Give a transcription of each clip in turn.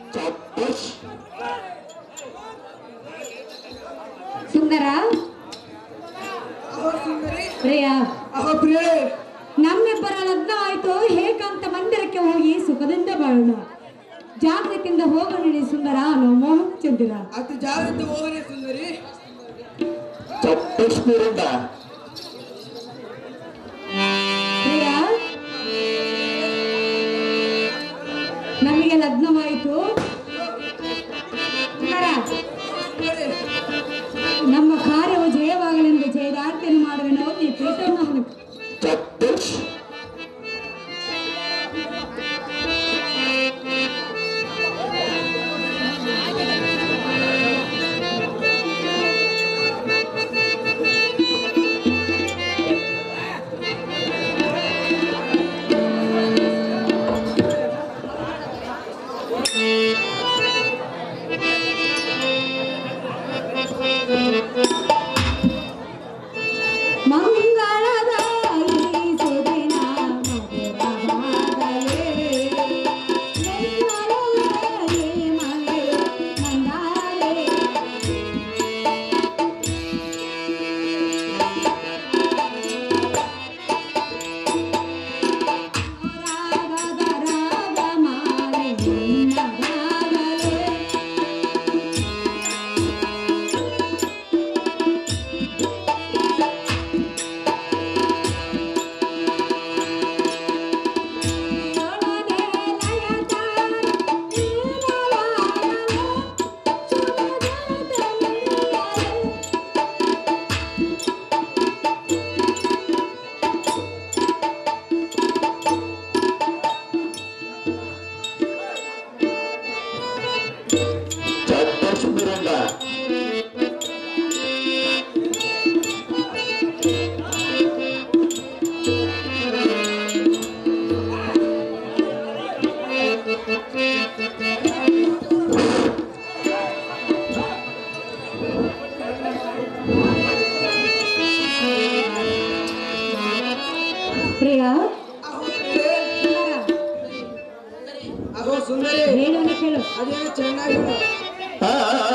ಚಪ್ಪಸ್ ಸುಂದರ ಅಹೋ ಸುಂದರಿ ಪ್ರಿಯ ಅಹೋ ಪ್ರಿಯಳೇ ನಮ್ಮಿಬ್ಬರ ಲಗ್ನವಾಯಿತು ಹೇಕಾಂತ ಮಂದಿರಕ್ಕೆ ಹೋಗಿ ಸುಖದಿಂದ ಬಾಳೋಣ ಜಾಗೃತಿಯಿಂದ ಹೋಗೋಣ ಸುಂದರ ನಮೋಹನ ಚಂದಿರ ಅತಿ ಜಾಗ್ರತೆ ಹೋಗನೆ ಸುಂದರಿ ಚಪ್ಪಸ್ ಮಿರಿಂದ ಪ್ರಿಯ ನಮಗೆ ಲಗ್ನವಾಯಿತು ಸುಂದರ ಸುಂದರಿ ನಮ್ಮ ಕಾರ್ಯವು ಜಯವಾಗಲೆಂದು ಜಯದಾರ್ಥಿಯನ್ನು ಮಾಡುವೆನೋ ನೀ ಪ್ರೀತವನ್ನು ಚಪ್ಪಸ್ ಮಂಗಳದ ಈ ಸುದಿನ ಮಧುರವಾಗಲೇ. ನೆಮ್ಮಲವೇ ಮಳೆ ಮಂದಾರೆ. ರಾಗದ ರಾಗ ಮಾಲೆ ನಿನ್ನದಾಗಲೇ. ಚಪ್ಪಸ್ ಮಿರಿಂದ ಪ್ರಿಯ ಅಹೋ ಪ್ರಿಯಳೇ ಅಹೋ ಸುಂದರಿ ಹೇಳುವನು ಕೇಳು ಅದೇನು ಚೆನ್ನಾಗಿ ಹೇಳು. ಆ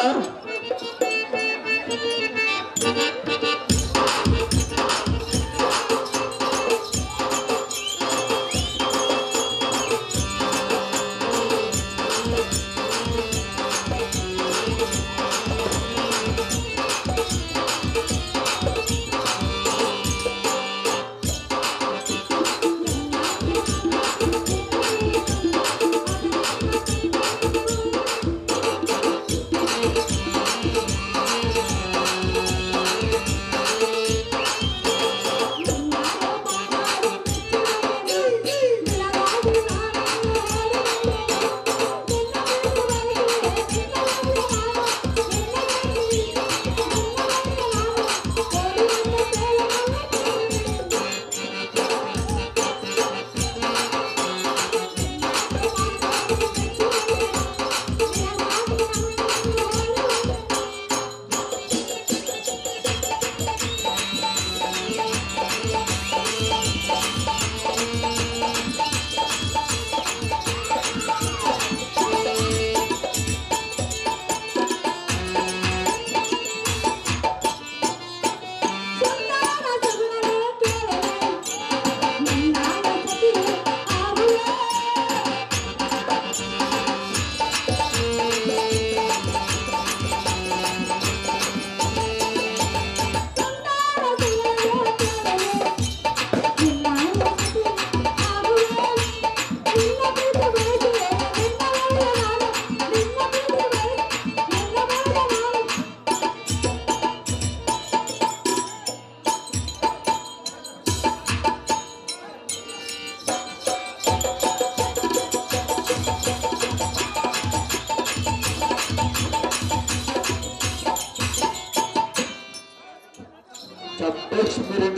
ಚಪ್ಪಸ್ ಮಿರಿಂದ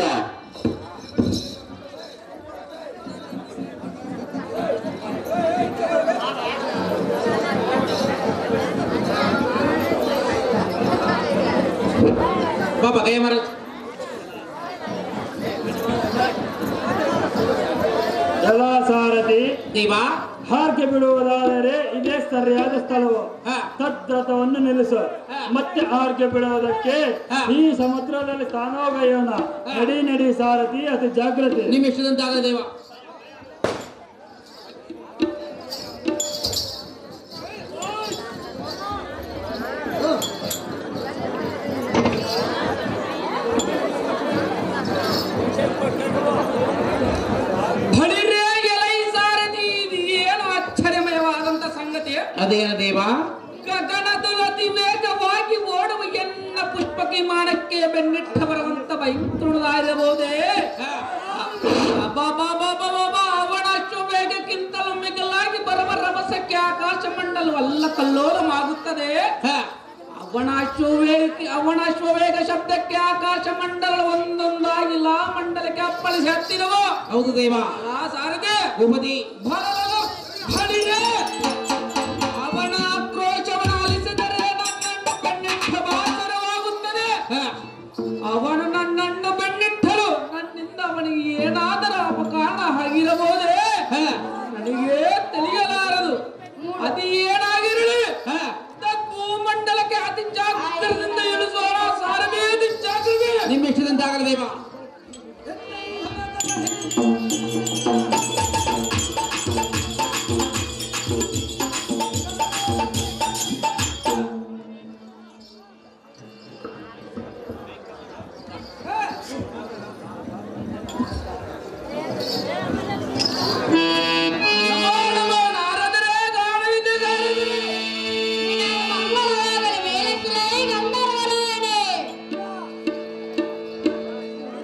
ಬಾಬಾ ಕೈ ಮರ ಎಲ್ಲ ಸಾರಥಿ ದೇವಾ ಹಾರ್ಗೆ ಬಿಡುವುದಾದರೆ ಇದೇ ಸರಿಯಾದ ಸ್ಥಳವು ಹಾ. ತದ್ರಥವನ್ನು ನಿಲ್ಲಿಸು ಹಾ. ಮತ್ತೆ ಹಾರ್ಗೆ ಬಿಡುವುದಕ್ಕೆ ಹಾ. ಈ ಸಮುದ್ರದಲ್ಲಿ ಸ್ಥಾನೋಗಯೋಣ ನಡಿ ನಡಿ ಸಾರಥಿ ಅತಿ ಜಾಗೃತಿ ನಿಮ್ಮ ಇಷ್ಟದಂತಾಗಲಿ ದೇವ ಬಳಿರೇ ಎಲೈ ಸಾರಥಿ ಇದು ಏನು ಆಶ್ಚರ್ಯಮಯವಾದಂತ ಸಂಗತಿ ಅದೇನ ದೇವ ಗಗನದಲ್ಲಿ ಅತಿ ವೇಗವಾಗಿ ಓಡುವ ಎನ್ನ ಪುಷ್ಪಕ ವಿಮಾನಕ್ಕೆ ಬೆನ್ನಿಟ್ಟ ಬರುವಂತ ಭಯಂಕರದಾಗಿರಬಹುದೇ ಅವನ ವೇಗಕ್ಕಿಂತಲೂ ಮಿಗಿಲಾಗಿ ಬರುವ ರಭಸಕ್ಕೆ ಆಕಾಶ ಮಂಡಲವಲ್ಲ ಕಲ್ಲೋಲವಾಗುತ್ತದೆ ಅವನ ವೇಗ ಅವನ ವೇಗ ಶಬ್ದಕ್ಕೆ ಆಕಾಶ ಮಂಡಲ ಒಂದೊಂದಾಗಿ ಲಾ ಮಂಡಲಕ್ಕೆ ಅಪ್ಪಳಿಸಿ ಹತ್ತಿದವು ಹೌದು ದೇವ ಆ ಸಾರದೆ ಭೂಪತಿ ಬರಲು ಬಳಿರೆ ಅವನ ಆಕ್ರೋಶವನ್ನು ಆಲಿಸಿದರೆ ನನ್ನನ್ನು ಬೆನ್ನಿಟ್ಟ ಬಾತರವಾಗುತ್ತದೆ ಅವನು ನನ್ನನ್ನು ಬೆನ್ನಿಟ್ಟರು ನನ್ನಿಂದ ಅವನಿಗೆ ಏನಾದರೂ ಅಪಕಾರಣ ಆಗಿರಬಹುದೇ ನನಗೆ ತಿಳಿಯಲಾರದು ಅದು ಏನಾಗಿರಲಿ ಭೂಮಂಡಲಕ್ಕೆ ಅತಿ ಜಾಗ್ರತೆಯಿಂದ ಇಳಿಸೋಣ ಸಾರವೇ ಅತಿ ಜಾಗ್ರತೆ ನಿಮ್ಮ ಇಷ್ಟದಂತಾಗಲಿ ದೇವ ನಮೋ ನಮೋ ನಾರದರೇ ಗಾನವಿದೆ ಗಾನವಿದೆ ಮಂಗಳವಾಗಲಿ ಮೇಲಕ್ಕಿಲೈ ಗಂಧರ್ವರಾಯನೇ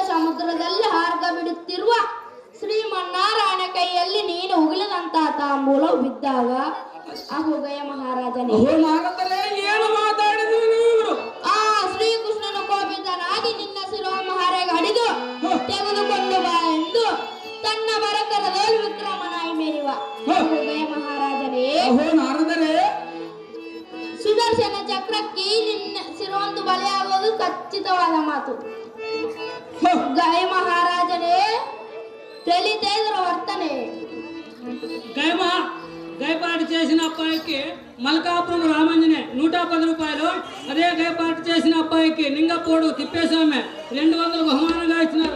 ಸಮುದ್ರದಲ್ಲಿ ಹಾರ್ಗ ಬಿಡುತ್ತಿರುವ ಶ್ರೀಮನ್ನಾರಾಯಣ ಕೈಯಲ್ಲಿ ನೀನು ಉಗಿಲದಂತಹ ತಾಂಬೂಲವು ಬಿದ್ದಾಗ ಅಹುಗಯ ಮಹಾರಾಜನೇ ಓ ನಾರದರೆ ಏನು ಮಾತಾಡಿದ್ರು ಇವರು ಆ ಶ್ರೀಕೃಷ್ಣನು ಕೋಪಿತನಾಗಿ ನಿನ್ನ ಶಿರೋಮಹಾರೆಗೆ ಹಡಿದು ತೆಗೆದುಕೊಂಡು ಬಾ ಎಂದು ತನ್ನ ಬರಕರದಲ್ಲಿ ವಿಕ್ರಮನಾಗಿ ಮೇರಿವ ಅಹುಗಯ ಮಹಾರಾಜನೇ ಓಹೋ ನಾರದರೆ ಸುದರ್ಶನ ಚಕ್ರಕ್ಕೆ ನಿನ್ನ ಶಿರೊಂದು ಬಲಿಯಾಗೋದು ಖಚಿತವಾದ ಮಾತು ಗಯ ಮಹಾರಾಜನೇ తెలితే ఇద్దరు వర్తనే గైమా గైపాటు చేసిన అబ్బాయికి మల్కాపురం రామంజనే నూట పది రూపాయలు అదే గైపాటు చేసిన అబ్బాయికి నింగపోడు తిప్పేస్వామి రెండు వందలు బహుమానంగా ఇచ్చినారు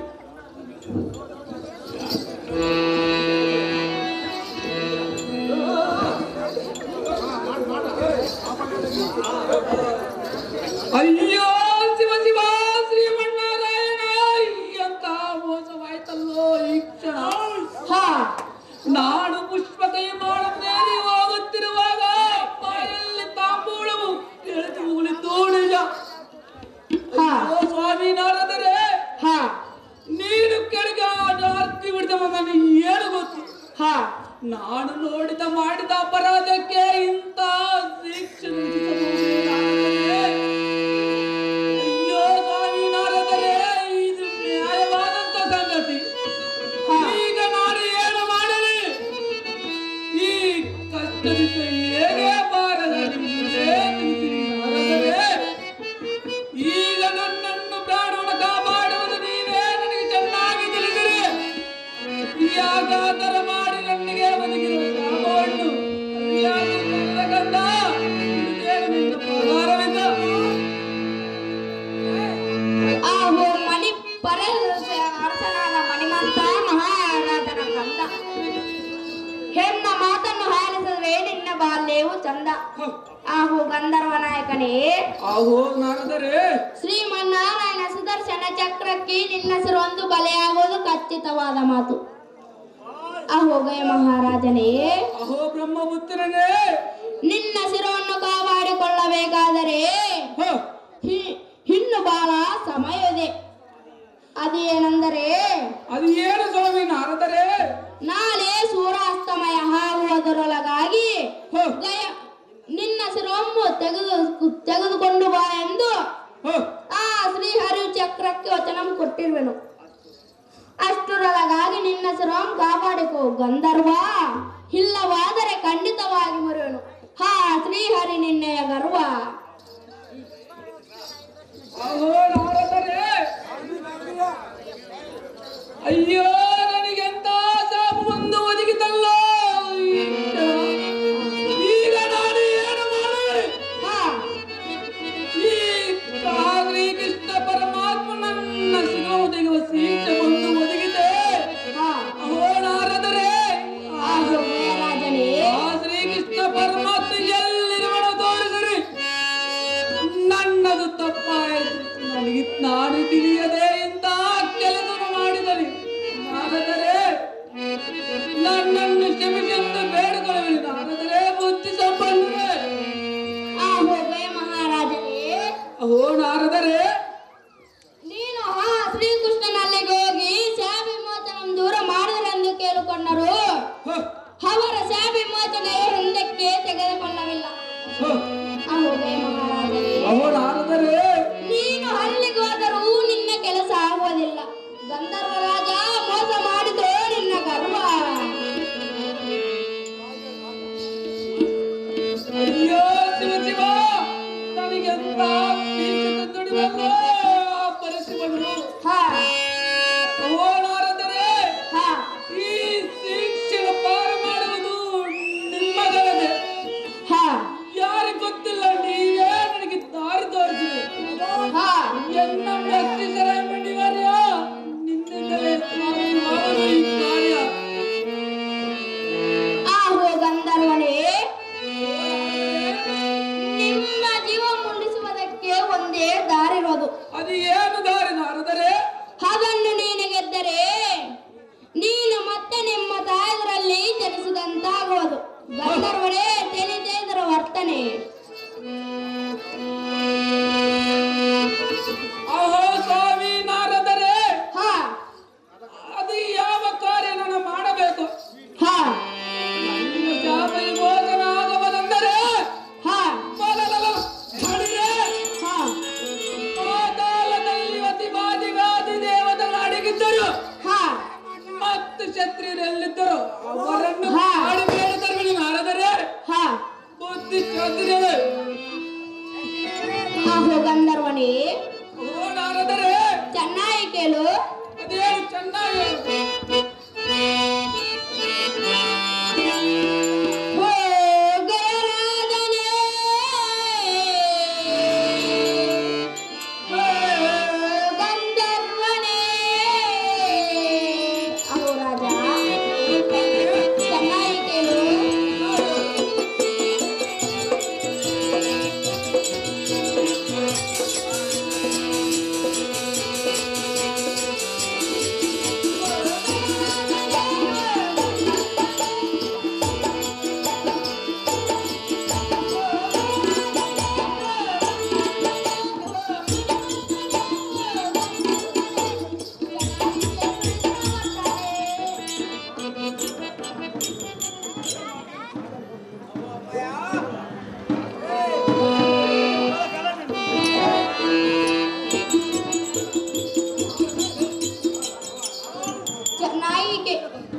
ಅಯ್ಯೋ ಶಿವ ಶಿವ ಶ್ರೀಮನ್ನಾರಾಯಣ ಎಂತ ಮೋಸವಾಯ್ತಲ್ಲೋ ಈ ಕ್ಷಣ హా ನಾಡು ಪುಷ್ಪಕೈ ಮಾಡದೇರಿ ಹೋಗುತ್ತಿರುವಾಗ ಬಾಯಲ್ಲಿ ತಾಂಬೂಲವು ಎಳೆದು ಉಳಿದು ನಿಜ ಅಯ್ಯೋ ಸ್ವಾಮಿ ನಾರದರೆ హా ನೀನು ಕೆಳಗೆ ಆರ್ತಿ ಬಿಡಿದ ಮಗನ ಏನು ಗೊತ್ತು హా ನಾನು ನೋಡಿದ ಮಾಡಿದ ಅಪರಾಧಕ್ಕೆ ಇಂಥ ಶಿಕ್ಷೆ ವಿಧಿಸಬಹುದು ನಾರದರೆ. ಅಯ್ಯೋ ಸ್ವಾಮಿ ನಾರದರೆ ಇದು ನ್ಯಾಯವಾದಂತ ಸಂಗತಿ ಈಗ ನಾನು ಏನು ಮಾಡಲಿ ಈ ಕಷ್ಟದಿಂದ ಹೇಗೆ ಬಾರದ ನಿಮ್ಮದೇ ತಿಳಿಸಿರಿ ನಾರದರೆ ಈಗ ನನ್ನನ್ನು ಪ್ರಾಣವನ್ನು ಕಾಪಾಡುವುದು ನೀವೇ ನನಗೆ ಚೆನ್ನಾಗಿ ತಿಳಿದಿರಿ ಯಾಗಾದರ ಮಾಡಿ ನನಗೆ ಒದಗಿರುವ ಶಾಪವನ್ನು ಅರಿಯಾಗಿ ನನ್ನ ಗಂಡ ಇದೇನು ನಿನ್ನ ಪಗಾರವಿಲ್ಲ ಆಹೋ ಮಣಿ ಪರ ಅರಸನಾದ ಮಣಿಮಂತ ಮಹಾರಾಜನ ಕಂದ ಹೆಣ್ಣ ಮಾತನ್ನು ಹಾಲಿಸಿದ್ರೆ ನಿನ್ನ ಬಾಲ್ಯವು ಚಂದ ಆಹೋ ಗಂಧರ್ವ ನಾಯಕನೇ ಆಹೋ ನಾರದರೆ ಶ್ರೀಮನ್ನಾರಾಯಣ ಸುದರ್ಶನ ಚಕ್ರಕ್ಕೆ ನಿನ್ನ ಹೆಸರೊಂದು ಬಲೆಯಾಗೋದು ಖಚಿತವಾದ ಮಾತು ಅಹೋಗಯ ಮಹಾರಾಜನೇ ಅಹೋ ಬ್ರಹ್ಮಪುತ್ರನೇ ನಿನ್ನ ಶಿರವನ್ನು ಕಾಪಾಡಿಕೊಳ್ಳಬೇಕಾದರೆ ಹ, ಹಿ- ಇನ್ನು ಬಹಳ ಸಮಯವಿದೆ ಅದೇನೆಂದರೆ ಅದು ಏನು ಸ್ವಾಮಿ ನಾರದರೆ ನಾಳೆ ಸೂರ್ಯಾಸ್ತಮಯ ಆಗುವುದರೊಳಗಾಗಿ ಹ, ಗಯ ನಿನ್ನ ಶಿರವನ್ನು ತೆಗೆದು ತೆಗೆದುಕೊಂಡು ಬಾ ಎಂದು ಹ, ಆ ಶ್ರೀಹರಿ ಚಕ್ರಕ್ಕೆ ವಚನ ಕೊಟ್ಟಿರುವೆನು ಅಷ್ಟರೊಳಗಾಗಿ ನಿನ್ನ ಶಿರಂ ಕಾಪಾಡಿಕೋ ಗಂಧರ್ವ ಇಲ್ಲವಾದರೆ ಖಂಡಿತವಾಗಿ ಮರುವೆನು ಹಾ ಶ್ರೀಹರಿ ನಿನ್ನೆಯ ಗರ್ವ ಅಹೋ ನಾರದರೆ ಅಯ್ಯೋ ನನಗೆಂತ ಶಾಪ ಒಂದು ಒದಗಿತಲ್ಲ ಈಗ ನಾನು ಏನು ಮಾಡಲಿ ಹಾ ಈ ಕಾಗ್ರಿ ಕೃಷ್ಣ ಪರಮಾತ್ಮ ನನ್ನ ಶಿರವು ತೆಗೆಯುವ ಶಿಕ್ಷೆ ಒಂದು ಒದಗಿದೆ ಹಾ ಅಹೋ ನಾರದರೆ ಆಗೋ ಮಹಾರಾಜನೇ ಆ ಶ್ರೀಕೃಷ್ಣ ಪರಮಾತ್ಮ ಎಲ್ಲಿರುವಣ ತೋರಿಸಿರಿ ನನ್ನದು ತಪ್ಪಾಯಿತು ನನಗೆ ನಾನು ತಿಳಿಯದೆ ಇಂಥ ಕೆಲಸ ಮಾಡಿದರೆ ಕೇಳು ಅದೇನು ಚೆನ್ನಾಗಿ ಓ ಗಯರಾಜನೇ ಓ ಗಂಧರ್ವನೇ ಅಹೋ ರಾಜ ಚೆನ್ನಾಗಿ ಕೇಳು ಚೆನ್ನಾಗಿ ಕೇ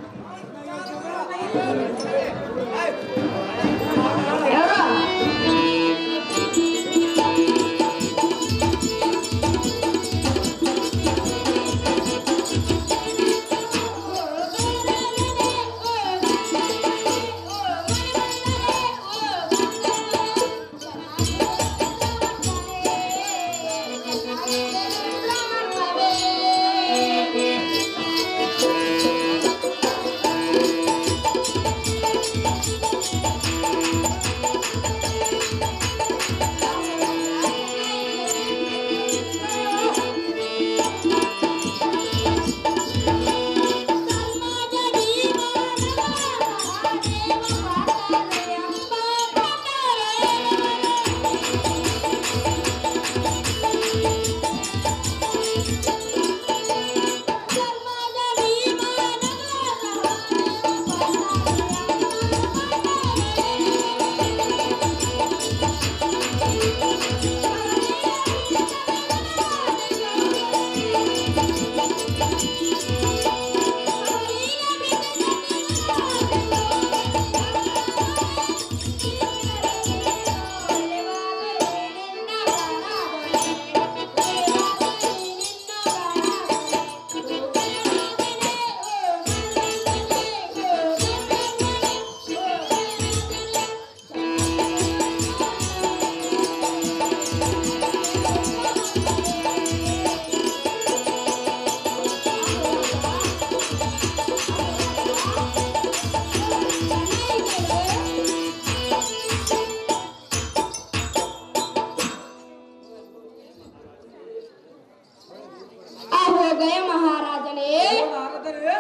ಆಹೋ ಗಯ ಮಹಾರಾಜನೇ ನಾರದರೆ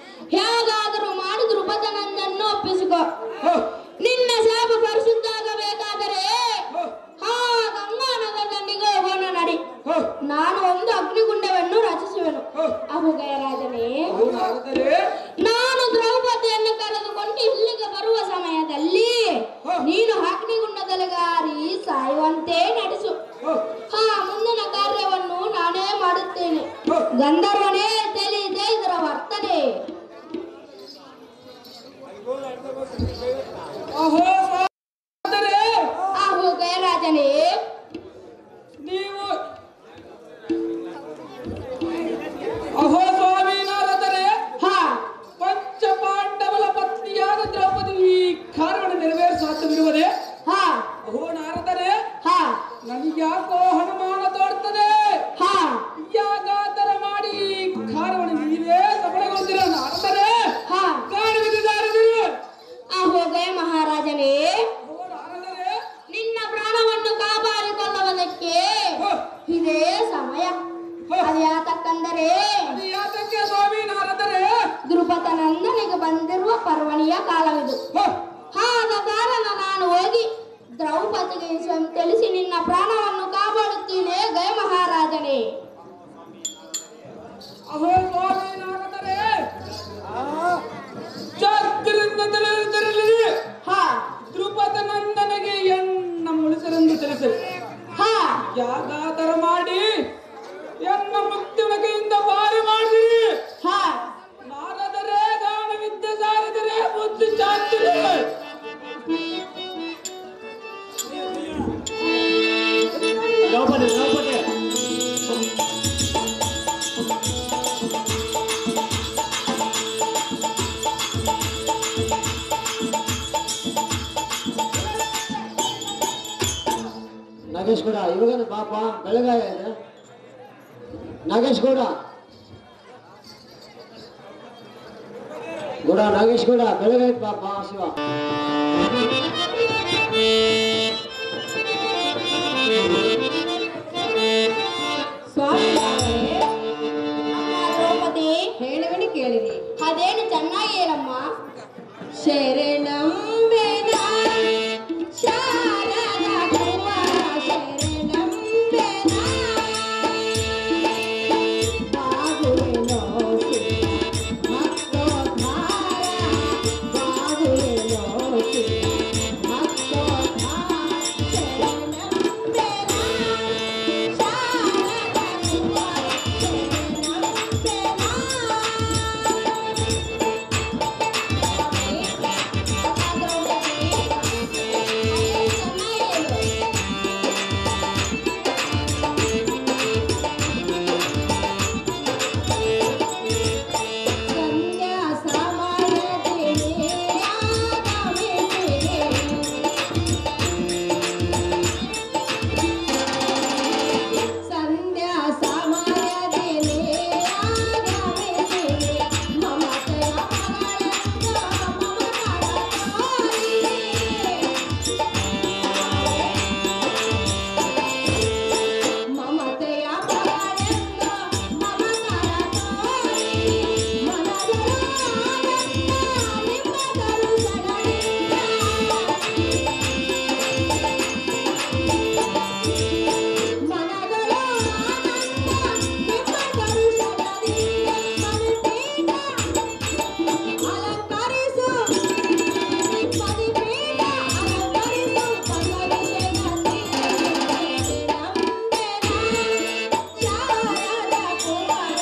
ಹೇಗಾದರೂ ಮಾಡಿ ದೃಪದನಂದನ್ನು ಒಪ್ಪಿಸಿಕೊ ನಿನ್ನ ಶಾಪ ಪರಿಶುದ್ಧಾಗಬೇಕಾದರೆ ಹಾ ಗಂಗಾನಗರದಲ್ಲಿಗೆ ಹೋಗೋಣ ನಡಿ ನಾನು ಒಂದು ಅಗ್ನಿಗುಂಡವನ್ನು ರಚಿಸುವೆನು ಅಹು ಗಯರಾಜನೇ ನಾರದರೆ ನಾನು ದ್ರೌಪದಿಯನ್ನು ಕರೆದುಕೊಂಡು ಇಲ್ಲಿಗೆ ಬರುವ ಸಮಯದಲ್ಲಿ ನೀನು ಅಗ್ನಿಗುಂಡದಲ್ಲಿಗಾರಿ ಸಾಯುವಂತೆ ನಟಿಸು ಹಾ ಮುಂದಿನ ಕಾರ್ಯವನ್ನು ನಾನೇ ಮಾಡುತ್ತೇನೆ ಗಂಧರ್ವನೇ ತಿಳಿದೆ ಇದರ ವರ್ತನೆ ಅಹೋ ನಾರದರೆ ಆಹೋ ಗಯರಾಜನೇ ನೀವು ಅಹೋ ಸ್ವಾಮಿ ನಾರದರೆ ಹಾ ಪಂಚ ಪಾಂಡವರ ಪತ್ನಿಯಾದ ದ್ರೌಪದಿ ಈ ಕಾರ್ಯವನ್ನು ನೆರವೇರಿಸ ಸಾಧ್ಯವಿರುವುದೇ ಹಾ ಅಹೋ ನಾರದರೆ ಹಾ ನನಗ್ಯಾಕೋ ಹನುಮಾನ ತೋರ್ತದೆ ಹಾ ಯಾಗಾತರ ಮಾಡಿ ಈ ಕಾರ್ಯವನ್ನು ನೀವೇ ಸಫಲಗೊಳಿಸಿರ ನಾರದರೆ ಹಾ ಕಾರಣವಿದ್ದಾರೆ ಆಹೋ ಗಯ ಮಹಾರಾಜನೇ ಅಹೋ ನಾರದರೆ ನಿನ್ನ ಪ್ರಾಣವನ್ನು ಕಾಪಾಡಿಕೊಳ್ಳುವುದಕ್ಕೆ ಇದೇ ಸಮಯ ಅದ್ಯಾತಕ್ಕಂದರೆ ಅದು ಯಾತಕ್ಕೆ ಸ್ವಾಮಿ ನಾರದರೆ ದೃಪದನಂದನಿಗೆ ಬಂದಿರುವ ಪರ್ವಣಿಯ ಕಾಲವಿದು ಹ, ಆದ ಕಾರಣ ನಾನು ಹೋಗಿ ದ್ರೌಪದಿಗೆ ಸ್ವಯಂ ತಿಳಿಸಿ ನಿನ್ನ ಪ್ರಾಣವನ್ನು ಕಾಪಾಡುತ್ತೀನಿ ಗಯ ಮಹಾರಾಜನೇ ಅಹೋ ಸ್ವಾಮಿ ನಾರದರೆ ಜಾಗ್ರದಿಂದ ತಿಳಿದಿರಲಿ ಹಾ ದ್ರುಪದ ನಂದನಿಗೆ ಎನ್ನ ಮುಳಿಸರೆಂದು ತಿಳಿಸಿ ಹಾ ಯಾಗಾತರ ಮಾಡಿ ಎನ್ನ ಮುಕ್ತಿನಗೆಯಿಂದ ಬಾರಿ ಮಾಡಿದಿರಿ ಹಾ ನಾರದರೆ ಗಾಣವಿದ್ದ ಸಾರಿದರೆ ಬುದ್ಧಿ ಚಾಚಿರಿ ನಾಗೇಶ್ ಗೌಡ ಇವಾಗ ಪಾಪ ಬೆಳಗಾಯ ಇದೆ ನಾಗೇಶ್ ಗೌಡ ಗೌಡ ನಾಗೇಶ್ ಗೌಡ ಬೆಳಗಾಯ ಪಾಪ ಶಿವ ಸ್ವಾಮಿ ಅಮ್ಮ ದ್ರೌಪದಿ ಹೇಳುವನಿ ಕೇಳಿರಿ ಅದೇನು ಚೆನ್ನಾಗಿ ಹೇಳಮ್ಮ ಶರಣಂಬೆನ ಶಾರದ ಕುಮಾರ ಶರಣಂಬೆನ ಬಾಗುವೆನೋ ಭಕ್ತೋದ್ಧಾರ ಬಾಗುವೆನೋ ಭಕ್ತೋದ್ಧಾರ ಶರಣಂಬೆನ ಶಾರದ ಕುಮಾರ ಸಂಧ್ಯಾ ಸಮಯದಲ್ಲಿ ಆಗಮಿಸಿದೆ ಸಂಧ್ಯಾ ಸಮಯದಲ್ಲಿ ಆಗಮಿಸಿದೆ ಮಮತೆಯ ಮಗಳಂದ ಮಮಕಾರ ಮಮತೆಯ ಮಗಳಂದ ಮಮಕಾರ ಮನದೊಳ ಆನಂದ ನಿಮ್ಮದರು ಸಡಲಿಲ್ಲ ಮನಗಳ ಆನಂದ ನಿಮ್ಮ ದರ್ಶನದಿಂದ ಮಣಿಪೀಠ ಅಲಂಕರಿಸು ಮಣಿಪೀಠ ಅಲಂಕರಿಸು ಪಲ್ಲವಿಯ ಶಾರದ ಕುಮಾರ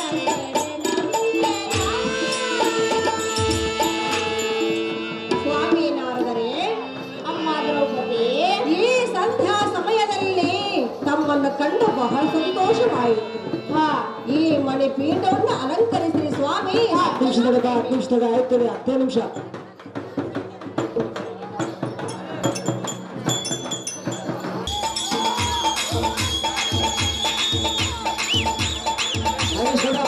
ಸ್ವಾಮಿ ನಾರದರೆ ಅಮ್ಮ ದ್ರೌಪದಿ ಈ ಸಂಧ್ಯಾ ಸಮಯದಲ್ಲಿ ತಮ್ಮನ್ನು ಕಂಡು ಬಹಳ ಸಂತೋಷವಾಯಿತು ಹಾ ಈ ಮಣಿಪೀಠವನ್ನು ಅಲಂಕರಿಸಿರಿ ಸ್ವಾಮಿ ಹತ್ತು ನಿಮಿಷ ತಡಕ ಹತ್ತು ನಿಮಿಷ ತಡ ಆಯ್ತು ಹತ್ತೇ ನಿಮಿಷ ನಾಗೇಶ್ ಗೌಡ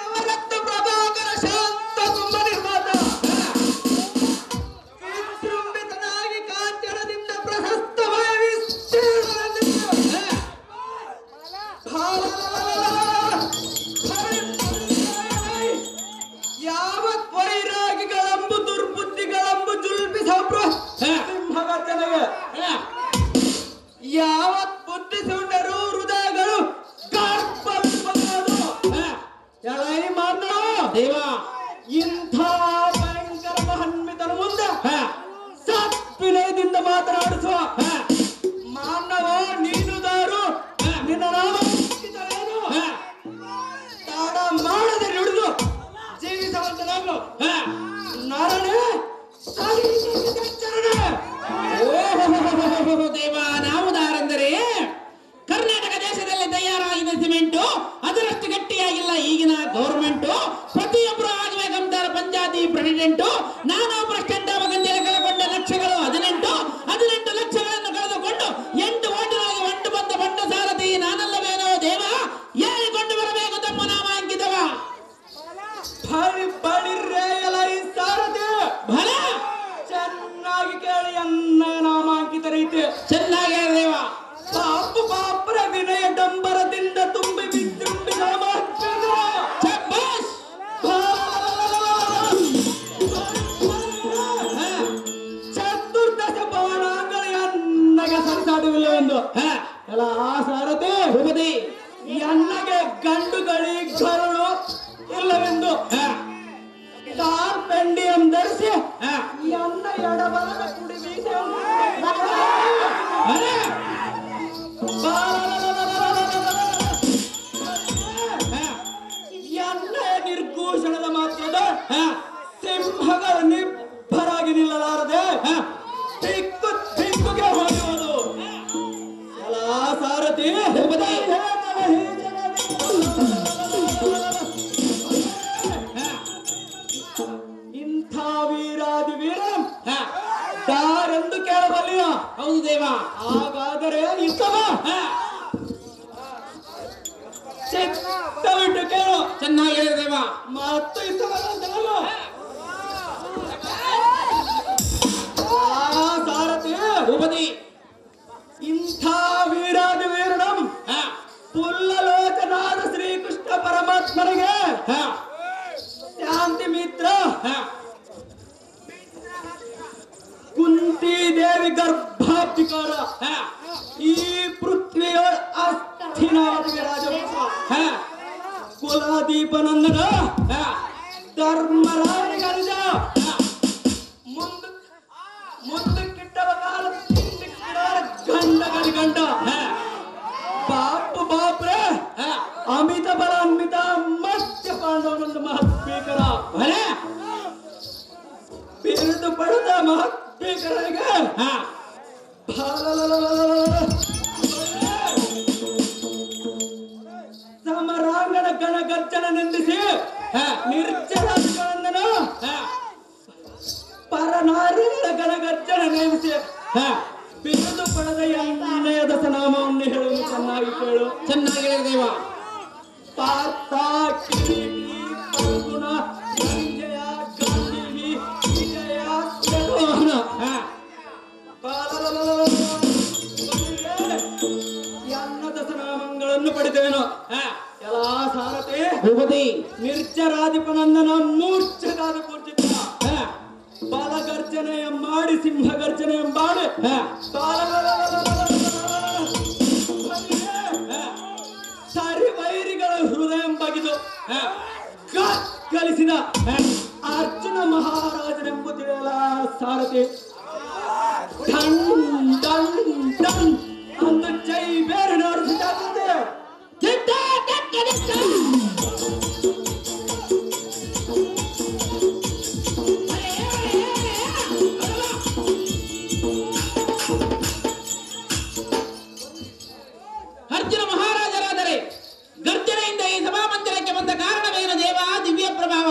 ಪ್ರಭಾಕರ ಶಾಂತ ಸುಮ್ಮನೆ ಮಾತ ಸಾಬ್ರು ಹಾ. ಸಿಂಹಗರ್ಜನೆಗೆ ಹಾ. ಯಾವತ್ ಬುದ್ಧಿಸುಂಡರು ಹೃದಯಗಳು ಗರ್ಭವಿಪ್ಪದು ಹಾ. ಎಲೈ ಮಾನವ ದೇವ ಇಂಥ ಭಯಂಕರ ಮಹನ್ಮಿತನ ಮುಂದೆ ಹಾ. ಸತ್ವಿನಯದಿಂದ ಮಾತನಾಡಿಸುವ ಹಾ. ಮಾನವ ನೀನು ದಾರು ನಿನ್ನ ನಾಮ ಏನು? ಹಾ. ತಾಡ ಮಾಡದೆ ನುಡಿದು ಜೀವಿಸುವಂತ ನಾವು ಹಾ. ನಾರಣೆ ಚರಣೆ ಓಹೋಹೋಹೋಹೋಹೋ ದೇವ ನಾವುದಾರೆಂದರೆ ಕರ್ನಾಟಕ ದೇಶದಲ್ಲಿ ತಯಾರಾಗಿದ ಸಿಮೆಂಟು ಅದರಷ್ಟು ಗಟ್ಟಿಯಾಗಿಲ್ಲ ಈಗಿನ ಗೌರ್ಮೆಂಟು ಪ್ರತಿಯೊಬ್ಬರು ಆಗಬೇಕಂತಾರ ಪಂಚಾಯತಿ ಪ್ರೆಸಿಡೆಂಟು ನಾನು ಪ್ರೆಸಿಡೆಂಟ್ ಆಗಬೇಕಂತೇಳಿ ಕಳೆಕೊಂಡ ಲಕ್ಷಗಳು ಹದಿನೆಂಟು ಹದಿನೆಂಟು ಲಕ್ಷಗಳನ್ನು ಕಳೆದುಕೊಂಡು ಎಂಟು ಓಟಿನೊಳಗೆ ಒಂಟು ಬಂದ ಬಂಡ ಸಾರಥಿ ನಾನಲ್ಲವೇನೋ ದೇವ ಹೇಳಿಕೊಂಡು ಬರಬೇಕು ತಮ್ಮ ನಾಮಾಂಕಿತವ ಬಳಿ ಬಳಿರ್ರೆ ಎಲೈ ಸಾರಥಿ ಬಲ ಚೆನ್ನಾಗಿ ಕೇಳಿ ಅನ್ನ ನಾಮಾಂಕಿತ ರೀತಿ ಚೆನ್ನಾಗಿ ಹೇಳು ದೇವ ಪಾಪ ಪಾಪರ ವಿನಯ ಡಂಬರದಿಂದ ತುಂಬಿ ವಿಜೃಂಭಿನ ಮಹತ್ವದ ಶಬ್ಬಾಷ್! ಚತುರ್ದಶ ಬಾಣಾಂಗಳ ಅನ್ನಗೆ ಸರಿಸಾಡುವಿಲ್ಲವೆಂದು ಹಾ. ಎಲ್ಲ ಆ ಸಾರಥಿ ಭೂಪತಿ ಈ ಅನ್ನಗೆ ಗಂಡುಗಳಿ ಗರುಳು ಇಲ್ಲವೆಂದು ಹಾ. ಕಾರ್ಪೆಂಡಿಯಂ ಧರಿಸಿ ಹಾ. ಈ ಅನ್ನ ಎಡಬಲದ ಕುಡಿ ಬೀಸಿ ಬಲ! ಹಾ. ಈ ಅನ್ನ ನಿರ್ಘೋಷಣದ ಮಾತ್ರದ ಹಾ. ಸಿಂಹಗಳ ನಿಬ್ಬರಾಗಿ ನಿಲ್ಲಲಾರದೆ ಹಾ. ದಿಕ್ಕು ದಿಕ್ಕುಗೆ ಹೋಗುವುದು ಎಲ್ಲ ಸಾರಥಿ ಭೂಪತಿ. ಹಾ. ಇಂಥ ವೀರಾದಿ ವೀರ ಹಾ. ಯಾರೆಂದು ಕೇಳಬಲ್ಲಿಯ ಹೌದು ದೇವ ಹಾಗಾದರೆ ಇತ್ತವ ಹಾ. ಚಿತ್ತವಿಟ್ಟು ಕೇಳು ಚೆನ್ನಾಗಿ ಹೇಳು ದೇವ ಮತ್ತು ಇತ್ತವಲ್ಲ ಅಂತವಲ್ಲ ಆ ಸಾರಥಿ ಭೂಪತಿ ಇಂಥ ವೀರಾದಿ ವೀರನಂ ಹಾ. ಪುಲ್ಲಲೋಚನಾದ ಶ್ರೀಕೃಷ್ಣ ಪರಮಾತ್ಮನಿಗೆ ಹಾ. ಶಾಂತಿ ಮಿತ್ರ ಹಾ. ಕುಂತಿ ದೇವಿ ಗರ್ಭಾಧಿಕಾರ ಹಾ. ಈ ಪೃಥ್ವಿಯ ಅಸ್ಥಿನಾದಿಗೆ ರಾಜವಂಶ ಹಾ. ಕುಲದೀಪನಂದನ ಹಾ. ಧರ್ಮರಾಜ ಹಾ. ಮುಂದ ಮುಂದಕ್ಕಿಟ್ಟವ ಕಾಲ ಹಿಂದಕ್ಕಿಡಾರ ಗಂಡ ಗಡಿ ಗಂಡ ಹಾ. ಬಾಪು ಬಾಪ್ರೆ ಹಾ. ಅಮಿತ ಬಲ ಅನ್ಮಿತ ಮತ್ಯ ಪಾಂಡವನೊಂದು ಮಹತ್ವೀಕರ ಬಲ! ಬಿರುದು ಪಡೆದ ಮಹತ್ವೀಕರನಿಗೆ ಹಾ. ಸಮರಾಂಗಣ ಗಣ ಗರ್ಜನ ನಿಂದಿಸಿ ಹಾ. ನಿರ್ಜರಾದಿಗಳಂದನು ಹಾ. ಪರನಾರಿಗಳ ಗಣ ಗರ್ಜನ ನೇಮಿಸಿ ಹಾ. ಬಿರುದು ಪಡೆದ ಎಣ್ಣೆಯ ದಸನಾಮವನ್ನು ಹೇಳಲು ಚೆನ್ನಾಗಿ ಕೇಳು ಚೆನ್ನಾಗಿ ಹೇಳು ದೇವ ಪಾರ್ಥ ಕಿರೀಟಿ ಪಲ್ಗುಣ ಸಂಜಯ ಗಾಂಧಿ ವಿಜಯ ಯದುವಹನ. ಹಾ. ಈ ಅನ್ನದಸನಾಮಗಳನ್ನು ಪಡೆದೇನು ಹಾ. ಎಲ್ಲ ಸಾರಥಿ ಭೂಪತಿ ನಿರ್ಜರಾಧಿಪನಂದನ ಮೂರ್ಛಗಾದ ಕೂರ್ಚಿದ್ದ ಹಾ. ಬಾಲಗರ್ಜನೆಯ ಮಾಡಿ ಸಿಂಹ ಗರ್ಜನೆಯ ಮಾಡಿ ಹಾ. ಸರಿ ವೈರಿಗಳ ಹೃದಯ ಬಗೆದು ಹಾ. ಕಲಿಸಿದ ಹಾ. ಅರ್ಜುನ ಮಹಾರಾಜನೆಂಬ ತಿಳಿಯಲ ಸಾರಥಿ ಠನ್ ಠನ್ ಠನ್ ಅಂತ ಜೈ ಬೇರೆ ನೋಡಿಸಿದ್ದಾಗುತ್ತೆ ದಿಟ್ಟ, ದಿಟ್ಟ, ದಿಟ್ಟ. ಅರ್ಜುನ ಮಹಾರಾಜರಾದರೆ ಗರ್ಜನೆಯಿಂದ ಈ ಸಭಾಮಂದಿರಕ್ಕೆ ಬಂದ ಕಾರಣವೇನು ದೇವ ದಿವ್ಯ ಪ್ರಭಾವ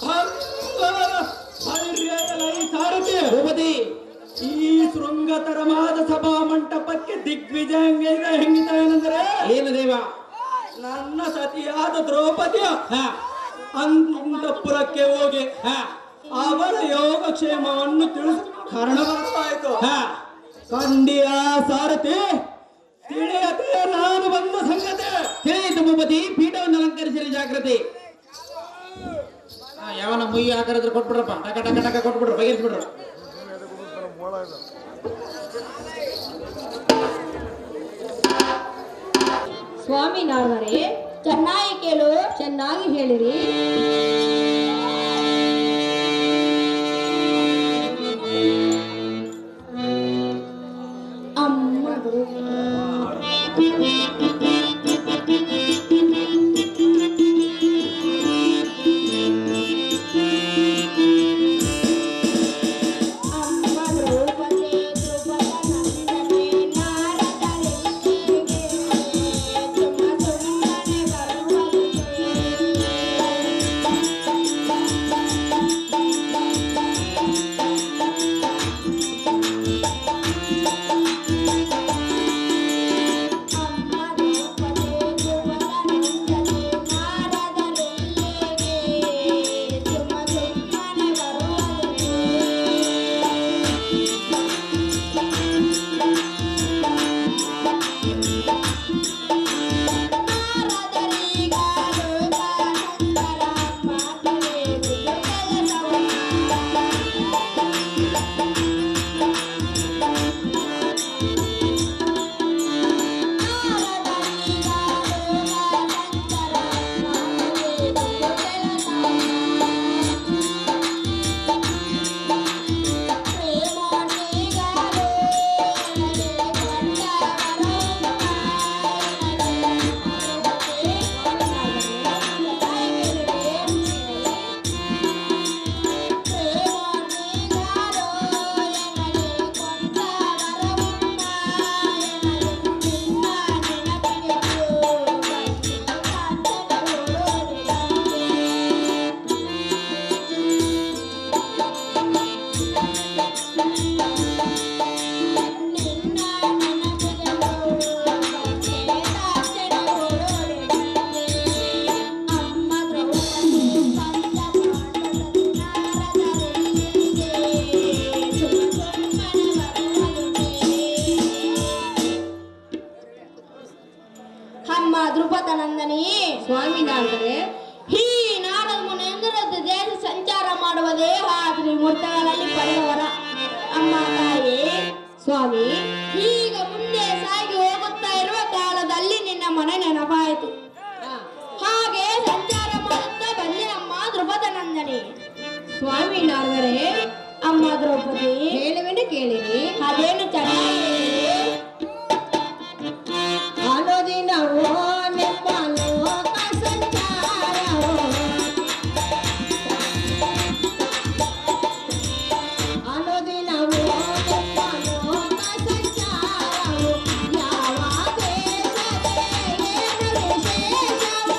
ಸಾರಥಿ ಭೂಪತಿ ಈ ಶೃಂಗತರವಾದ ಸಭಾ ಮಂಟಪಕ್ಕೆ ದಿಗ್ವಿಜಯ ಹೆಂಗಿತ ಏನೆಂದರೆ ಏನು ದೇವ ನನ್ನ ಸತಿಯಾದ ದ್ರೌಪದಿಯ ಹಾ. ಅಂತಃಪುರಕ್ಕೆ ಹೋಗಿ ಹಾ. ಅವರ ಯೋಗಕ್ಷೇಮವನ್ನು ತಿಳಿಸಿ ಕಾರಣವಾಯಿತು ಹಾ. ಕಂಡಿಯ ಸಾರಥಿ ತಿಳಿಯತೆ ನಾನು ಬಂದ ಸಂಗತಿ ತಿಳಿಯಿತು ಭೂಪತಿ ಪೀಠವನ್ನು ಅಲಂಕರಿಸಿರಿ ಜಾಗೃತಿ ಆ, ಯಾವನ ಮುಯ್ಯಿ ಹಾಕರಿದ್ರೆ ಕೊಟ್ಬಿಡ್ರಪ್ಪ ಟಕ ಟಕ ಟಕ ಕೊಟ್ಬಿಡ್ರು ಬಗೆಹರಿಸ್ಬಿಡ್ರು ಸ್ವಾಮಿ ನಾರದರೆ ಚೆನ್ನಾಗಿ ಕೇಳು ಚೆನ್ನಾಗಿ ಹೇಳಿರಿ ಅಮ್ಮ ಅಮ್ಮ ದ್ರೌಪದಿ ದ್ರುಪದನಂದನೆ ನಾರದರಿಗೆ ಸುಮ್ಮ ಸುಮ್ಮನೆ ಬರುವಂತೆ ಅಮ್ಮ ದ್ರೌಪದಿ ದ್ರುಪದನಂದನೆ ನಾರದರಿಗೆ ಸುಮ್ಮ ಸುಮ್ಮನೆ ಬರುವಂತೆ ಅಮ್ಮ ದ್ರುಪದನಂದನಿ ಸ್ವಾಮಿ ನಾರದರೆ ಈ ನಾರದ ಮುನೇಂದ್ರ ದೇಶ ಸಂಚಾರ ಮಾಡುವ ದೇಹ ತ್ರಿಮೂರ್ತಗಳಲ್ಲಿ ಪಡೆದವರ ಅಮ್ಮ ತಾಯಿ ಸ್ವಾಮಿ ಈಗ ಮುಂದೆ ಸಾಗಿ ಹೋಗುತ್ತಾ ಇರುವ ಕಾಲದಲ್ಲಿ ನಿನ್ನ ಮನೆ ನೆನಪಾಯಿತು ಹಾಗೆ ಸಂಚಾರ ಮಾಡುತ್ತಾ ಬಂದಿನಮ್ಮ ದ್ರುಪದನಂದನಿ ಸ್ವಾಮಿ ನಾರದರೆ ಅಮ್ಮ ದ್ರೌಪದಿ ಹೇಳುವೆನು ಕೇಳಿರಿ ಅದೇನು ಚೆನ್ನಾಗಿ ಅನುದಿನವೋ ನಿಮ್ಮ ಲೋಕ ಸಂಚಾರವೋ ಅನುದಿನವೋ ನಿಮ್ಮ ಲೋಕ ಸಂಚಾರವೋ ಯಾವ ದೇಶದೇ ಏನು ವಿಶೇಷವೋ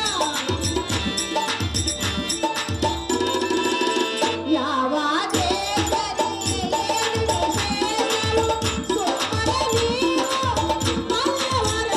ಯಾವ ದೇಶದೇ ಏನು ವಿಶೇಷವೋ ಸುಮ್ಮನೆ ನೀವು ಬಲ್ಲವರಲ್ಲ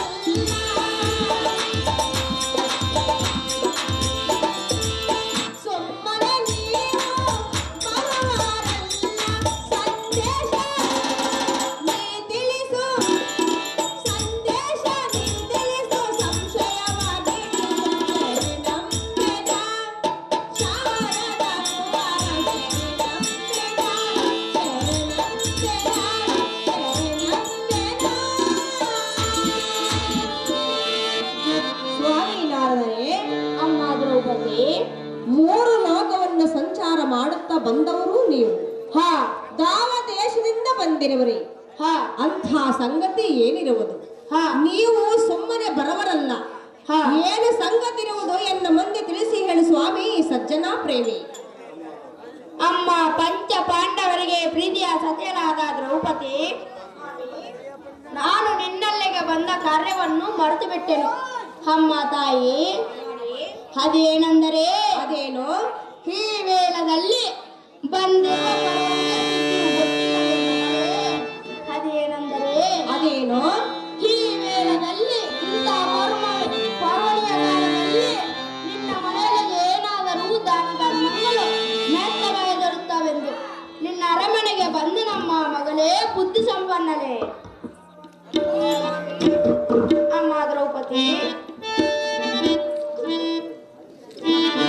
ಸುಮ್ಮನೆ ನೀವು ಬಲ್ಲವರಲ್ಲ ಸಂದೇಶ ನೀ ತಿಳಿಸು ಸಂದೇಶ ನೀ ತಿಳಿಸು ಸಂಶಯವಾಗಿ ನಂಬಿದ ಶಾರದ ಸ್ವಾಮಿ ನಾರದರೆ ಅಮ್ಮ ದ್ರೌಪದಿ ಮೂರು ಲೋಕವನ್ನು ಸಂಚಾರ ಮಾಡುತ್ತಾ ಬಂದವರು ನೀವು ಹಾ ದಾವ ದೇಶದಿಂದ ಬಂದಿರುವರಿ ಹಾ ಅಂಥ ಸಂಗತಿ ಏನಿರುವುದು ಹಾ ನೀವು ಸುಮ್ಮನೆ ಬರವರಲ್ಲ ಹಾ. ಏನು ಸಂಗತಿ ಇರುವುದು ಎನ್ನ ಮುಂದೆ ತಿಳಿಸಿ ಹೇಳು ಸ್ವಾಮಿ ಸಜ್ಜನಾ ಪ್ರೇಮಿ ಅಮ್ಮ ಪಂಚ ಪಾಂಡವರಿಗೆ ಪ್ರೀತಿಯ ಸತ್ಯನಾದ ದ್ರೌಪದಿ ನಾನು ನಿನ್ನಲ್ಲಿಗೆ ಬಂದ ಕಾರ್ಯವನ್ನು ಮರೆತು ಬಿಟ್ಟೆನು ಅಮ್ಮ ತಾಯಿ ಅದೇನೆಂದರೆ ಅದೇನು ಈ ವೇಳದಲ್ಲಿ ಬಂದಿರುವ ಪರವಾಗಿ ಗೊತ್ತಿಲ್ಲವೇ? ಅದೇನೆಂದರೆ ಅದೇನು ಈ ವೇಳದಲ್ಲಿ ಇಂಥ ಮರುಮ- ಪರೋಳಿಯ ಕಾಲದಲ್ಲಿ ನಿನ್ನ ಮನೆಯಲ್ಲಿ ಏನಾದರೂ ದಾನ ಧರ್ಮಗಳು ಮೆತ್ತವಾಗಿ ದೊರೆಯುತ್ತವೆಂದು ನಿನ್ನ ಅರಮನೆಗೆ ಬಂದು ನಮ್ಮ ಮಗಳೇ ಬುದ್ಧಿ ಸಂಪನ್ನಲೇ ಅಮ್ಮ ದ್ರೌಪದಿ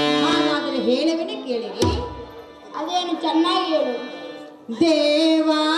ಹಾಗಾದರೆ ಹೇಳುವೆನೆ ಕೇಳಿರಿ ಅದೇನು ಚೆನ್ನಾಗಿ ಹೇಳು ದೇವಾ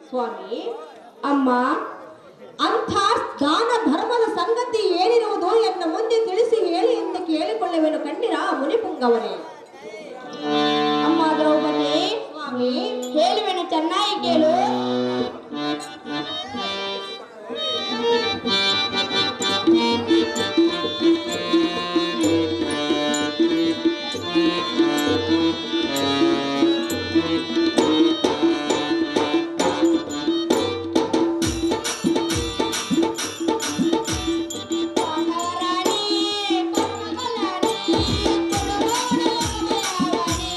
ಸ್ವಾಮಿ ಅಮ್ಮ ಅಂಥ ದಾನ ಧರ್ಮದ ಸಂಗತಿ ಏನಿರುವುದು ಎನ್ನ ಮುಂದೆ ತಿಳಿಸಿ ಹೇಳಿ ಎಂದು ಕೇಳಿಕೊಳ್ಳುವೆನು ಕಂಡಿರಾ ಮುನಿಪುಂಗವರೇ ಅಮ್ಮ ದ್ರೌಪದಿ ಸ್ವಾಮಿ ಹೇಳುವೆನು ಚೆನ್ನಾಗಿ ಕೇಳು ಪಾಂಡವರಾಣಿ, ಪದ್ಮಕಲಾಣಿ, ಕೊಡುಗೋಣಿ,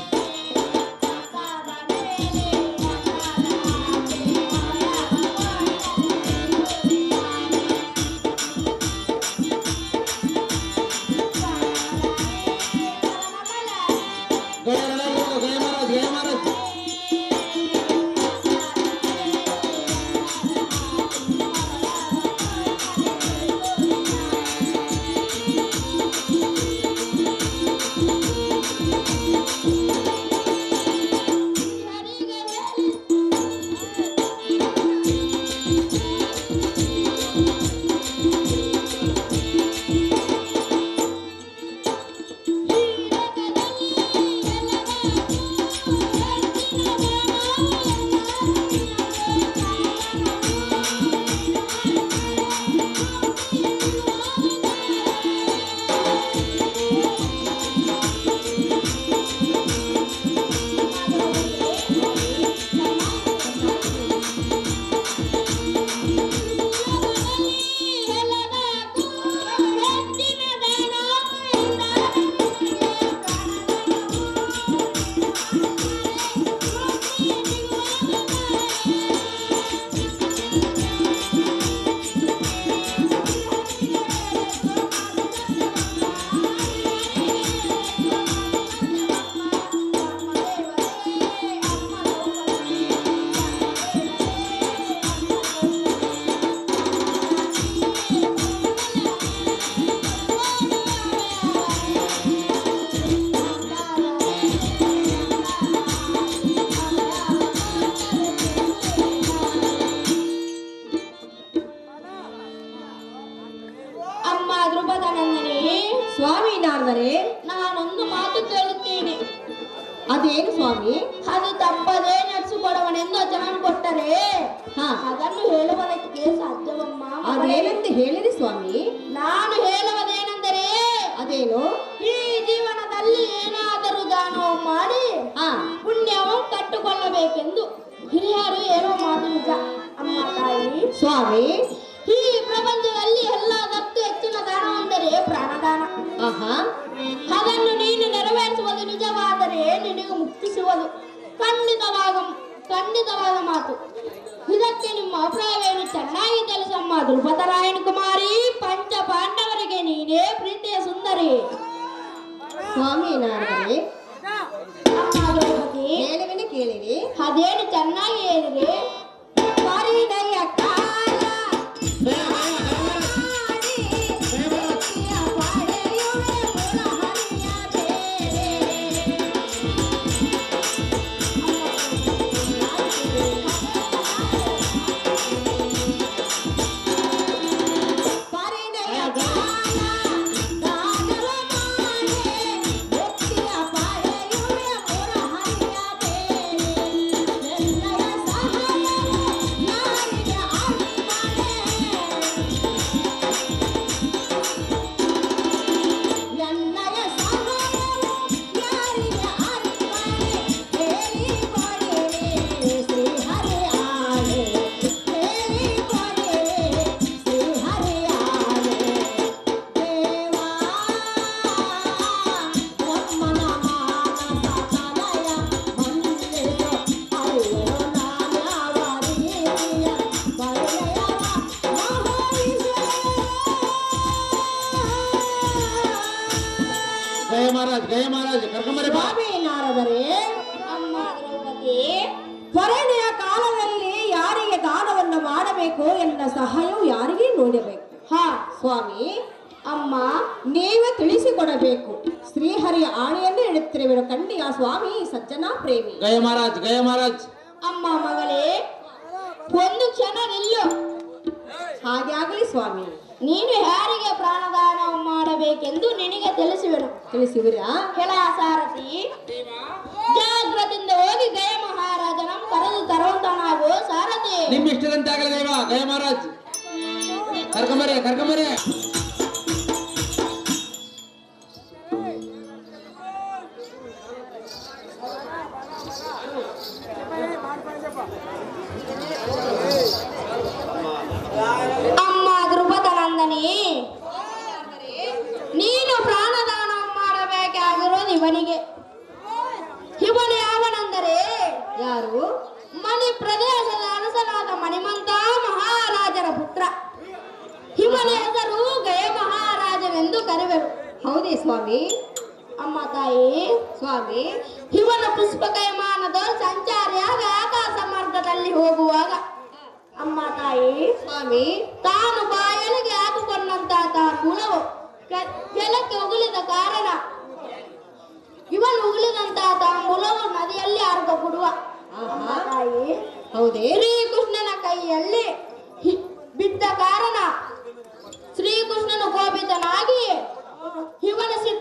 ಅಮ್ಮ ಧ್ರುಪದನಂದನೆ ಸ್ವಾಮಿ ನಾರದರೆ ನಾನೊಂದು ಮಾತು ಕೇಳುತ್ತೇನೆ ಅದೇನು ಸ್ವಾಮಿ ಅದು ತಪ್ಪದೇ ನಡೆಸಿಕೊಡುವನೆಂದು ವಚನ ಕೊಟ್ಟರೆ ಹಾ ಅದನ್ನು ಹೇಳುವುದಕ್ಕೆ ಸಾಧ್ಯವಮ್ಮ ಮಗಳೇ. ಅದೇನೆಂದು ಹೇಳಿರಿ ಸ್ವಾಮಿ ನಾನು ಹೇಳುವುದೇನೆಂದರೆ ಅದೇನು ಈ ಜೀವನದಲ್ಲಿ ಏನಾದರೂ ದಾನವ ಮಾಡಿ ಹಾ ಪುಣ್ಯವನ್ನು ಕಟ್ಟುಕೊಳ್ಳಬೇಕೆಂದು ಹಿರಿಯರು ಹೇಳುವ ಮಾತು ನಿಜ ಅಮ್ಮ ತಾಯಿ ಸ್ವಾಮಿ ಈ ಪ್ರಪಂಚದಲ್ಲಿ ಎಲ್ಲದಕ್ಕೂ ಹೆಚ್ಚಿನ ದಾನವೆಂದರೆ ಪ್ರಾಣದಾನ ಆಹಾ ಅದನ್ನು ನೀನು ನೆರವೇರಿಸುವುದು ನಿಜವಾದರೆ ನಿನಗೆ ಮುಕ್ತಿ ಸಿಗುವುದು ಖಂಡಿತವಾಗ ಖಂಡಿತವಾದ ಮಾತು ಇದಕ್ಕೆ ನಿಮ್ಮ ಅಭಿಪ್ರಾಯವೇನು ಚೆನ್ನಾಗಿ ಕೆಲಸಮ್ಮ ಧ್ರುಪದರಾಯಣ ಕುಮಾರಿ ಪಂಚ ಪಾಂಡವರಿಗೆ ನೀನೇ ಪ್ರೀತಿಯ ಸುಂದರಿ ಸ್ವಾಮಿ ನಾರದರೆ ಅಮ್ಮ ದ್ರೌಪದಿ ಹೇಳುವೆನು ಕೇಳಿರಿ ಅದೇನು ಚೆನ್ನಾಗಿ ಹೇಳಿರಿ ಪರಿಣಯ ಕಾಲ ಪರಿಣಯ ಕಾಲ ದಾನವ ಮಾಡೆ ಮುಕ್ತಿಯ ಪಡೆಯುವೆ ಮುರಹರಿಯ ಬೇರೆ ಎಲ್ಲರ ಸಹಾಯವು ಯಾರಿಗೆ ಅರ್ಪಣೆ ಎನ್ನಯ ಸಹಾಯವು ಯಾರಿಗೆ ಅರ್ಪಣೆ ಹೇಳಿ ಕೊಡಿರಿ ಶ್ರೀಹರಿ ಆಣೆ ಹೇಳಿ ಕೊಡಿರಿ ಶ್ರೀಹರಿ ಆಣೆ ದೇವಾ ಬ್ರಹ್ಮನ ಮಾನಸ ತನಯ ಮಂದಿರೋ ಅಯ್ಯೋ ನಾನ್ಯಾವ ರೀತಿಯ ಬರೆಯವ ಮಹೋರಿಸೆ ಗಯ ಮಹಾರಾಜ್ ಗಯ ಮಹಾರಾಜ್ ಕರ್ಕೊಂಬರಿ ಬಾ ಸ್ವಾಮಿ ನಾರದರೆ ಅಮ್ಮ ದ್ರೌಪದಿ ಪರಿಣಯ ಕಾಲದಲ್ಲಿ ಯಾರಿಗೆ ದಾನವನ್ನು ಮಾಡಬೇಕು ಎನ್ನ ಸಹಾಯವು ಯಾರಿಗೆ ನೋಡಬೇಕು ಹಾ ಸ್ವಾಮಿ ಅಮ್ಮ ನೀವೇ ತಿಳಿಸಿಕೊಡಬೇಕು ಶ್ರೀಹರಿಯ ಆಣೆಯನ್ನು ಇಡುತ್ತಿರುವೆನು ಕಂಡಿಯ ಸ್ವಾಮಿ ಸಜ್ಜನಾ ಪ್ರೇಮಿ ಗಯ ಮಹಾರಾಜ್ ಗಯ ಮಹಾರಾಜ್ ಅಮ್ಮ ಮಗಳೇ ಸ್ವಾಮಿ ನೀನು ಯಾರಿಗೆ ಪ್ರಾಣದಾನ ಮಾಡಬೇಕೆಂದು ನಿನಗೆ ತಿಳಿಸುವೆನು ತಿಳಿಸುವಿರಾ ಕೆಲ ಸಾರಥಿ ಜಾಗ್ರತೆಯಿಂದ ಹೋಗಿ ಗಯ ಮಹಾರಾಜನ ಕರೆದು ತರುವಂತನಾಗು ಸಾರಥಿ ನಿಮ್ ಇಷ್ಟದಂತೆ ಆಗಲ್ಲ ದೈವ ಗಯ ಮಹಾರಾಜ್ ಕರ್ಕೊಂಬರಿ ಕರ್ಕೊಂಬರಿ ಅಮ್ಮ ದ್ರುಪದನಂದನಿ ನೀನು ಪ್ರಾಣದಾನ ಮಾಡಬೇಕಾಗಿರೋದು ಇವನಿಗೆ ಇವನು ಯಾವನೆಂದರೆ ಯಾರು ಮಣಿ ಪ್ರದೇಶದ ಅರಸನಾದ ಮಣಿಮಂತ ಮಹಾರಾಜರ ಪುತ್ರ ಇವನ ಹೆಸರು ಗಯ ಮಹಾರಾಜನೆಂದು ಕರೆವೆರು ಹೌದೇ ಸ್ವಾಮಿ ಅಮ್ಮ ತಾಯಿ ಸ್ವಾಮಿ ಇವನ ಪುಷ್ಪಕ ವಿಮಾನದ ಸಂಚಾರಿಯಾಗ ಆಕಾಶ ಮಾರ್ಗದಲ್ಲಿ ಹೋಗುವಾಗ ಅಮ್ಮ ತಾಯಿ ಸ್ವಾಮಿ ತಾನು ಬಾಯಲಿಗೆ ಹಾಕಿಕೊಂಡಂತ ತಾಂಬೂಲವು ಕೆ- ಕೆಳಕ್ಕೆ ಉಗುಳಿದ ಕಾರಣ ಇವನು ಉಗುಳಿದಂತ ತಾಂಬೂಲವು ನದಿಯಲ್ಲಿ ಹರಿದು ಬಿಡುವ ಅಮ್ಮ ತಾಯಿ ಹೌದೇ ಶ್ರೀಕೃಷ್ಣನ ಕೈಯಲ್ಲಿ ಹಿ- ಬಿದ್ದ ಕಾರಣ ಶ್ರೀಕೃಷ್ಣನು ಕೋಪಿತನಾಗಿ ಇವನ ಸಿ-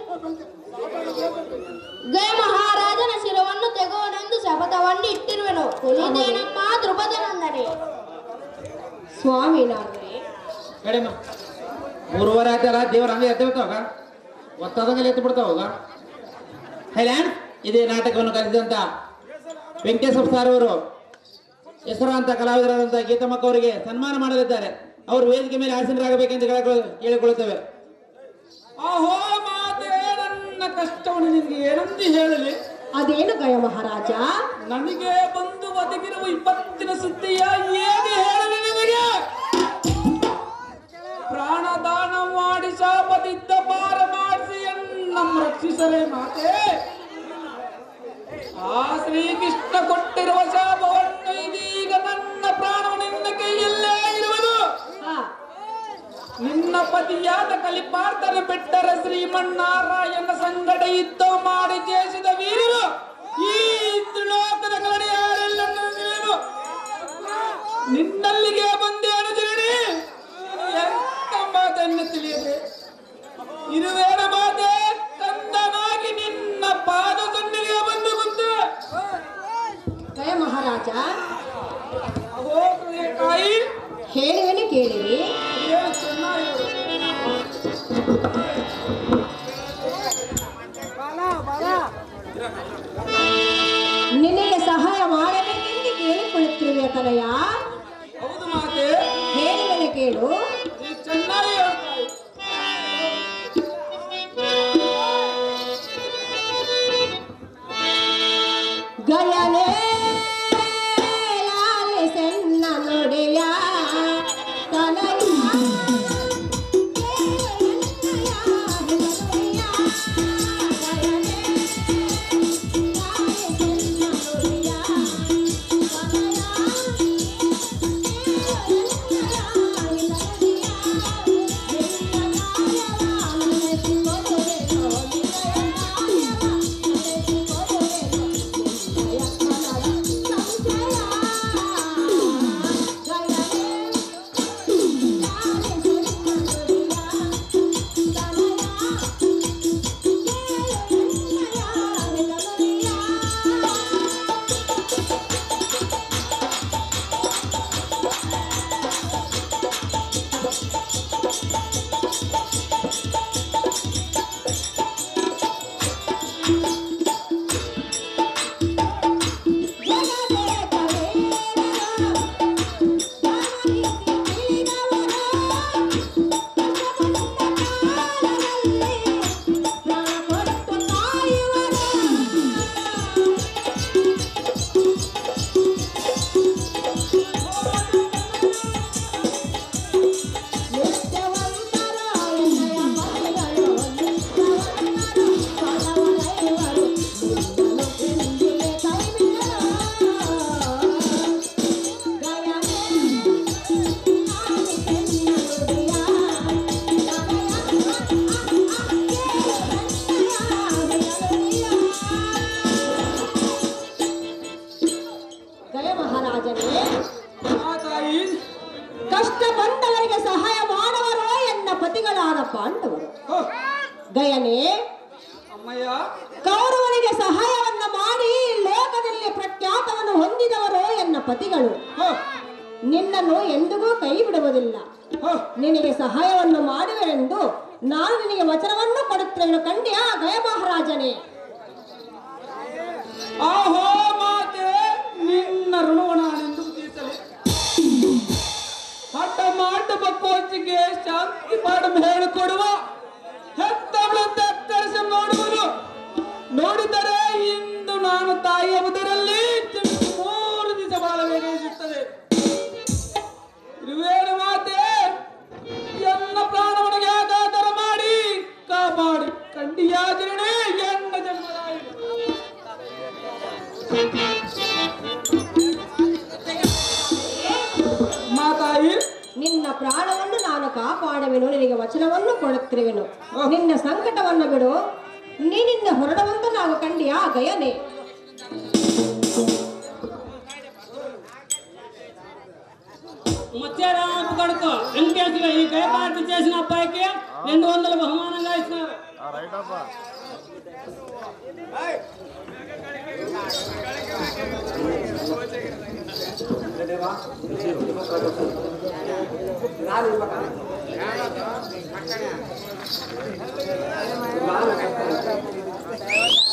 ಗಯ ಮಹಾರಾಜನ ಶಿರವನ್ನು ತೆಗುವನೆಂದು ಶಪಥವನ್ನು ಇಟ್ಟಿರುವೆನು ತಿಳಿದೇನಮ್ಮ ದ್ರುಪದನಂದನೆ ಸ್ವಾಮಿ ನಾಗರೇ ಕಡಿಮೆ ಮೂರುವರೆ ಆಯ್ತಲ್ಲ ದೇವ್ರ ಹಂಗೆ ಎದ್ದು ಬಿಡ್ತಾವಾಗ ಒತ್ತಾದಂಗೆ ಎತ್ತು ಬಿಡ್ತಾವಾಗ ಹೈಲ್ಯಾಂಡ್ ಇದೇ ನಾಟಕವನ್ನು ಕಲಿಸಿದಂತ ವೆಂಕಟೇಶ್ವರ ಸಾರ್ ಅವರು ಹೆಸರಾಂತ ಕಲಾವಿದರಾದಂಥ ಗೀತಮ್ಮಕ್ಕ ಅವರಿಗೆ ಸನ್ಮಾನ ಮಾಡಲಿದ್ದಾರೆ ಅವರು ವೇದಿಕೆ ಮೇಲೆ ಆಸೀನರಾಗಬೇಕೆಂದು ಕೇಳಿಕೊಳ್ಳ- ಕೇಳಿಕೊಳ್ಳುತ್ತೇವೆ ಅಹೋ ಮಾತೆ ನನ್ನ ಕಷ್ಟವನ್ನು ನಿನಗೆ ಏನಂದು ಹೇಳಲಿ ಅದೇನು ಗಯ ಮಹಾರಾಜ ನನಗೆ ಬಂದು ಒದಗಿರುವ ಇಪ್ಪತ್ತಿನ ಸುದ್ದಿಯ ಹೇಗೆ ಹೇಳಲಿ ನಿನಗೆ ಪ್ರಾಣದಾನ ಮಾಡಿ ಶಾಪದಿದ್ದ ಪಾರ ಮಾಡಿಸಿ ನಮ್ಮ ರಕ್ಷಿಸಲೇ ಮಾತೆ ಆ ಶ್ರೀಕೃಷ್ಣ ಕೊಟ್ಟಿರುವ ಶಾಪವನ್ನು ಇದೀಗ ನನ್ನ ಪ್ರಾಣವು ನಿನ್ನ ಕೈಯಲ್ಲೇ ಇರುವುದು ಹಾ ನಿನ್ನ ಪತಿಯಾದ ಕಲಿಪಾರ್ಥನ ಬೆಟ್ಟರ ಶ್ರೀಮನ್ನಾರಾಯಣ ಸಂಗಡ ಯುದ್ಧ ಮಾಡಿ ಜಯಿಸಿದ ವೀರರು ಈ ಲೋಕದ ಕಡೆ ಯಾರೆಲ್ಲ ತಿಳಿದು ನಿನ್ನಲ್ಲಿಗೆ ಬಂದೇನು ಜನನಿ ಎಂತ ಮಾತನ್ನು ತಿಳಿಯದೆ ಇರುವೇನ ಮಾತೆ ಕಂದನಾಗಿ ನಿನ್ನ ಪಾದ ಸನ್ನಿಗೆ ಬಂದು ಕುಂತೆ ಗಯ ಮಹಾರಾಜ ಅಹೋ ತಾಯಿ ಹೇಳುವೆನು ಕೇಳಿರಿ ಏನು ಚೆನ್ನಾಗಿದೆ ನಿನಗೆ ಸಹಾಯ ಮಾಡಬೇಕೆಂದು ಕೇಳಿಕೊಳ್ಳುತ್ತಿರುವೆ ತನಯ ಹೌದು ಮಾತೆ ಹೇಳುವೆನು ಕೇಳು ನೀ ಚೆನ್ನಾಗಿ ಹೇಳ್ತಾಯಿ ಗಯನೇ ಲಾಲಿಸೆನ್ನ ನುಡಿಯ ತನಯ ಗಯ ಮಹಾರಾಜನೇ ಆ ತಾಯಿ ಕಷ್ಟ ಬಂದವರಿಗೆ ಸಹಾಯ ಮಾಡ ಪತಿಗಳಾದ ಪಾಂಡವರು ಗಯನೇ ಅಮ್ಮಯ್ಯ ಕೌರವನಿಗೆ ಸಹಾಯವನ್ನ ಮಾಡಿ ಲೋಕದಲ್ಲಿ ಪ್ರಖ್ಯಾತವನ್ನು ಹೊಂದಿದವರು ಎನ್ನ ಪತಿಗಳು ನಿನ್ನನ್ನು ಎಂದಿಗೂ ಕೈ ಬಿಡುವುದಿಲ್ಲ ನಿನಗೆ ಸಹಾಯವನ್ನು ಮಾಡುವೆನೆಂದು ನಾನು ನಿನಗೆ ವಚನವನ್ನು ಕೊಡುತ್ತೇನೆ ಕಂಡ್ಯಾ ಗಯ ಮಹಾರಾಜನೇ ಆಹೋ ಮಾತೆ ನಿನ್ನ ಋಣವಣ ನಾನೆಂದು ತೀರಿಸಲಿ ಹಠ ಮಾಟಪ ಕೋಚಿಗೆ ಶಾಂತಿ ಪಾಠ ಹೇಳಿಕೊಡುವ ಹೆತ್ತವಳಂತೆ ಅಕ್ಕರಿಸಿ ನೋಡುವುದು ನೋಡಿದರೆ ಇಂದು ನಾನು ತಾಯಿಯ ಉದರಲ್ಲಿ ತಿಂದು ಮೂರು ದಿವಸ ಬಾಳಬೇಕಾಗಿರುತ್ತದೆ ಇರುವೇನು ಮಾತೆ ಎಲ್ಲ ಪ್ರಾಣವನಿಗೆ ಆಘಾತರ ಮಾಡಿ ಕಾಪಾಡಿ ಕಂಡಿಯಾಗಿರಣೆ ಎನ್ನ ಜನ್ಮದಾಯಿ ಮಾತಾಯಿ ನಿನ್ನ ಪ್ರಾಣವನ್ನು ನಾನು ಕಾಪಾಡುವೆನು ನಿನಗೆ ವಚನವನ್ನು ಕೊಡುತ್ತಿರುವೆನು ನಿನ್ನ ಸಂಕಟವನ್ನು ಬಿಡು ನೀನಿಂದ ಹೊರಡುವಂತ ನಾವು ಕಂಡಿಯಾ ಗಯನೇ ముత్యారామపు కొడుకు వెంకటేశ్వర ఈ కైపాటు చేసిన అబ్బాయికి రెండు వందల బహుమానంగా ఇస్తున్నారు ನಾನು